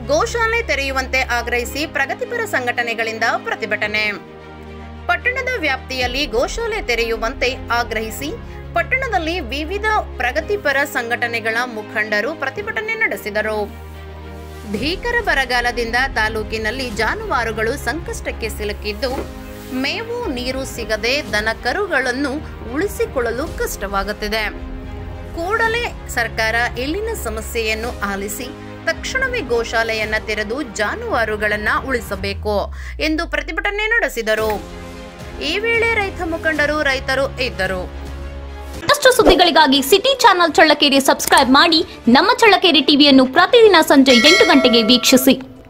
ಗೋಶಾಲೆ ತೆರೆಯುವಂತೆ ಆಗ್ರಹಿಸಿ ಪ್ರಗತಿಪರ ಸಂಘಟನೆಗಳಿಂದ ಪ್ರತಿಭಟನೆ ಪಟ್ಟಣದ ವ್ಯಾಪ್ತಿಯಲ್ಲಿ ಗೋಶಾಲೆ ತೆರೆಯುವಂತೆ ಆಗ್ರಹಿಸಿ ಪಟ್ಟಣದಲ್ಲಿ ವಿವಿಧ ಪ್ರಗತಿಪರ ಸಂಘಟನೆಗಳ ಮುಖಂಡರು ಪ್ರತಿಭಟನೆ ನಡೆಸಿದರು ಭೀಕರ ಬರಗಾಲದಿಂದ ತಾಲೂಕಿನಲ್ಲಿ ಜಾನುವಾರುಗಳು ಸಂಕಷ್ಟಕ್ಕೆ ಸಿಲುಕಿದ್ದು ಮೇವು ನೀರು ಸಿಗದೆ ದನ ಕರುಗಳನ್ನು ಉಳಿಸಿಕೊಳ್ಳಲು ಕಷ್ಟವಾಗುತ್ತಿದೆ ಕೂಡಲೇ ಸರ್ಕಾರ ಇಲ್ಲಿನ ಸಮಸ್ಯೆಯನ್ನು ಆಲಿಸಿ ತಕ್ಷಣವೇ ಗೋಶಾಲೆಯನ್ನ ತೆರೆದು ಜಾನುವಾರುಗಳನ್ನ ಉಳಿಸಬೇಕು ಎಂದು ಪ್ರತಿಭಟನೆ ನಡೆಸಿದರು ಈ ವೇಳೆ ರೈತ ಮುಖಂಡರು ರೈತರು ಇದ್ದರು ಮತ್ತಷ್ಟು ಸುದ್ದಿಗಳಿಗಾಗಿ ಸಿಟಿ ಚಾನೆಲ್ ಚಳ್ಳಕೆರೆ ಸಬ್ಸ್ಕ್ರೈಬ್ ಮಾಡಿ ನಮ್ಮ ಚಳ್ಳಕೆರೆ ಟಿವಿಯನ್ನು ಪ್ರತಿದಿನ ಸಂಜೆ ಎಂಟು ಗಂಟೆಗೆ ವೀಕ್ಷಿಸಿ